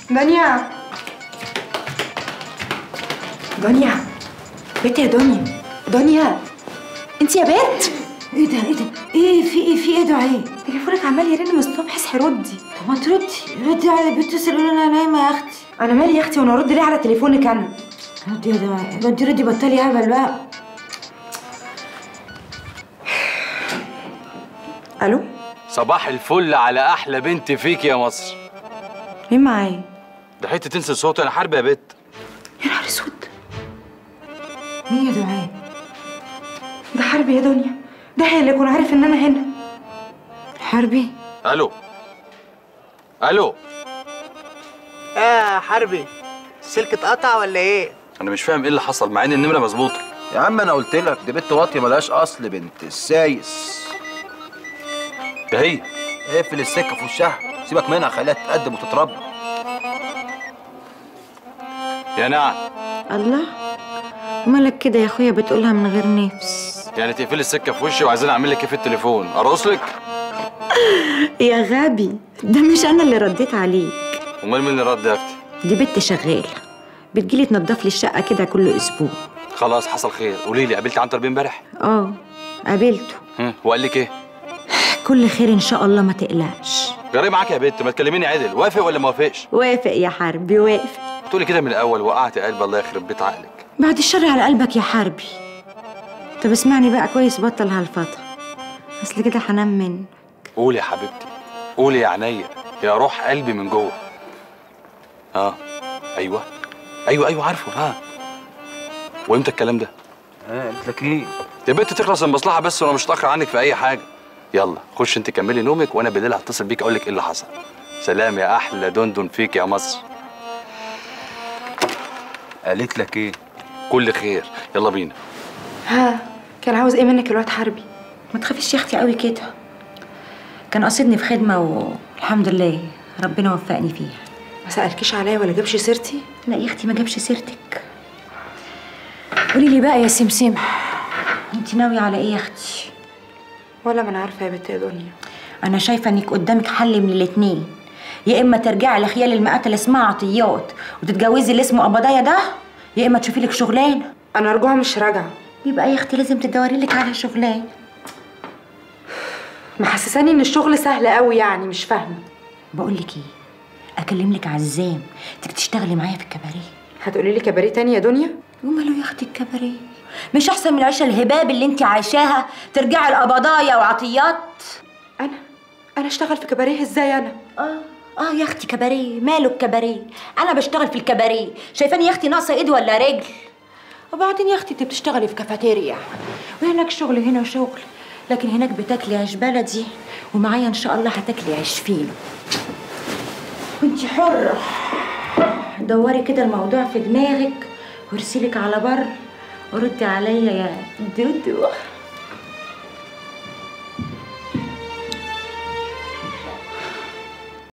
دنيا دنيا بنت يا دنيا دنيا انت يا بنت ايه ده ايه ده ايه في ايه في ايه دعاء تليفونك عمال يرن من الصبح اصحي ردي طب ما تردي ردي على بتصل قولي انا نايمه يا اختي انا مالي يا اختي وانا ارد ليه على تليفونك انا ردي يا دعاء ردي ردي بطلي هبل بقى الو صباح الفل على احلى بنت فيك يا مصر مين معايا ده حته تنسى صوتي انا حرب يا بت يا نهار اسود مين يا دعاء ده حربي يا دنيا ده هي اللي يكون عارف ان انا هنا حربي الو الو اه حربي السلك اتقطع ولا ايه؟ انا مش فاهم ايه اللي حصل مع ان النمره مظبوطه يا عم انا قلت لك دي بنت واطيه ملهاش اصل بنت السايس ده هي اقفل السكه في وشها سيبك منها خليها تتقدم وتتربى يا نعم الله مالك كده يا اخويا بتقولها من غير نفس يعني تقفلي السكه في وشي وعايزين اعمل لك ايه في التليفون ارقص لك يا غبي ده مش انا اللي رديت عليك امال مين اللي رد يا اختي دي بنت شغاله بتجيلي تنضف لي الشقه كده كل اسبوع خلاص حصل خير قولي لي قابلت عنتر بيه امبارح اه قابلته هم، وقال لك ايه كل خير ان شاء الله ما تقلقش جري معاك يا بت ما تكلميني عدل وافق ولا ما وافقش وافق يا حربي وافق تقولي كده من الاول وقعت قلب الله يخرب بيت عقلك بعد الشر على قلبك يا حربي طب اسمعني بقى كويس بطل هالفترة اصل كده هنام من قولي يا حبيبتي قولي يا عينيا يا روح قلبي من جوه اه ايوه ايوه ايوه عارفه ها وامتى الكلام ده اه قلت لك ايه يا بنت تخلص المصلحه بس وانا مش هتاخر عنك في اي حاجه يلا خش انت كملي نومك وانا بالليل هتصل بيك اقول لك ايه اللي حصل سلام يا احلى دندن فيك يا مصر قالت لك ايه كل خير يلا بينا ها كان عاوز ايه منك الواد حربي ما تخافيش يا اختي قوي كده كان قاصدني في خدمة والحمد لله ربنا وفقني فيها ما سالكيش عليا ولا جابش سيرتي لا يا اختي ما جابش سيرتك قولي لي بقى يا سمسم انت ناوية على ايه يا اختي ولا ما انا عارفه يا بنت يا دنيا انا شايفة انك قدامك حل من الاتنين يا اما ترجعي لخيال المقاتل اللي اسمها عطيات وتتجوزي اللي اسمه قبضايا ده يا اما تشوفي لك شغلانه انا رجوعه مش راجعه يبقى يا اختي لازم تدوري لك على شغلانه محسساني ان الشغل سهل قوي يعني مش فاهمه بقول لك ايه اكلم لك عزام تيجي تشتغلي معايا في الكباريه هتقولي لي كباريه تاني يا دنيا وماله يا اختي الكباريه مش احسن من العيشه الهباب اللي انت عايشاها ترجعي القبضايا وعطيات انا انا اشتغل في كباريه ازاي انا اه اه يا اختي كباريه ماله الكباريه انا بشتغل في الكباريه شايفاني يا اختي ناقصه ايد ولا رجل وبعدين يا اختي انت بتشتغلي في كافيتيريا وهناك شغل هنا شغل لكن هناك بتاكلي عيش بلدي ومعايا ان شاء الله هتاكلي عيش فينو وانت حره دوري كده الموضوع في دماغك وارسلك على بر وردي عليا يا دودو